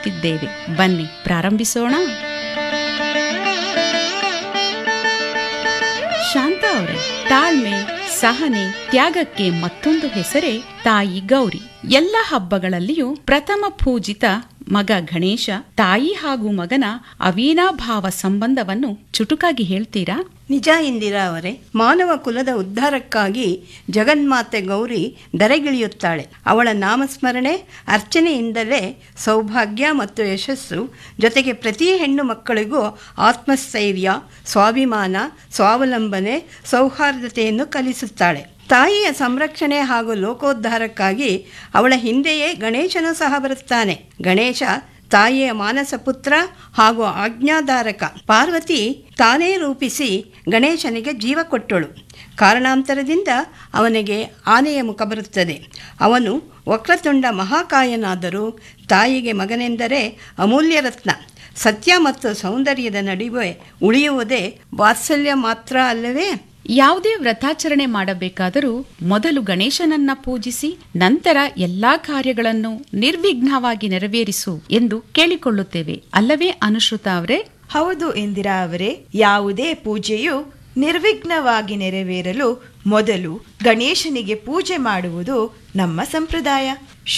ಮಾಡುತ್ತಿದ್ದೇವೆ ಬನ್ನಿ ಪ್ರಾರಂಭಿಸೋಣ ಶಾಂತ ಅವರೇ ತಾಳ್ಮೆ ಸಹನೆ ತ್ಯಾಗಕ್ಕೆ ಮತ್ತೊಂದು ಹೆಸರೇ ತಾಯಿ ಗೌರಿ ಎಲ್ಲ ಹಬ್ಬಗಳಲ್ಲಿಯೂ ಪ್ರಥಮ ಪೂಜಿತ ಮಗ ಗಣೇಶ ತಾಯಿ ಹಾಗೂ ಮಗನ ಅವಿನಾಭಾವ ಸಂಬಂಧವನ್ನು ಚುಟುಕಾಗಿ ಹೇಳ್ತೀರಾ ನಿಜ ಇಂದಿರಾ ಅವರೇ ಮಾನವ ಕುಲದ ಉದ್ಧಾರಕ್ಕಾಗಿ ಜಗನ್ಮಾತೆ ಗೌರಿ ಧರೆಗಿಳಿಯುತ್ತಾಳೆ ಅವಳ ನಾಮಸ್ಮರಣೆ ಅರ್ಚನೆಯಿಂದಲೇ ಸೌಭಾಗ್ಯ ಮತ್ತು ಯಶಸ್ಸು ಜೊತೆಗೆ ಪ್ರತಿ ಹೆಣ್ಣು ಮಕ್ಕಳಿಗೂ ಆತ್ಮಸ್ಥೈರ್ಯ ಸ್ವಾಭಿಮಾನ ಸ್ವಾವಲಂಬನೆ ಸೌಹಾರ್ದತೆಯನ್ನು ಕಲಿಸುತ್ತಾಳೆ ತಾಯಿಯ ಸಂರಕ್ಷಣೆ ಹಾಗೂ ಲೋಕೋದ್ಧಾರಕ್ಕಾಗಿ ಅವಳ ಹಿಂದೆಯೇ ಗಣೇಶನು ಸಹ ಬರುತ್ತಾನೆ ಗಣೇಶ ತಾಯಿಯ ಮಾನಸ ಪುತ್ರ ಹಾಗೂ ಆಜ್ಞಾಧಾರಕ ಪಾರ್ವತಿ ತಾನೇ ರೂಪಿಸಿ ಗಣೇಶನಿಗೆ ಜೀವ ಕೊಟ್ಟಳು ಕಾರಣಾಂತರದಿಂದ ಅವನಿಗೆ ಆನೆಯ ಮುಖ ಬರುತ್ತದೆ ಅವನು ವಕ್ರತುಂಡ ಮಹಾಕಾಯನಾದರೂ ತಾಯಿಗೆ ಮಗನೆಂದರೆ ಅಮೂಲ್ಯ ರತ್ನ ಸತ್ಯ ಮತ್ತು ಸೌಂದರ್ಯದ ನಡುವೆ ಉಳಿಯುವುದೇ ವಾತ್ಸಲ್ಯ ಮಾತ್ರ ಅಲ್ಲವೇ ಯಾವುದೇ ವ್ರತಾಚರಣೆ ಮಾಡಬೇಕಾದರೂ ಮೊದಲು ಗಣೇಶನನ್ನ ಪೂಜಿಸಿ ನಂತರ ಎಲ್ಲಾ ಕಾರ್ಯಗಳನ್ನು ನಿರ್ವಿಘ್ನವಾಗಿ ನೆರವೇರಿಸು ಎಂದು ಕೇಳಿಕೊಳ್ಳುತ್ತೇವೆ ಅಲ್ಲವೇ ಅನುಶ್ರುತ ಅವರೇ ಹೌದು ಇಂದಿರಾ ಅವರೇ ಯಾವುದೇ ಪೂಜೆಯು ನಿರ್ವಿಘ್ನವಾಗಿ ನೆರವೇರಲು ಮೊದಲು ಗಣೇಶನಿಗೆ ಪೂಜೆ ಮಾಡುವುದು ನಮ್ಮ ಸಂಪ್ರದಾಯ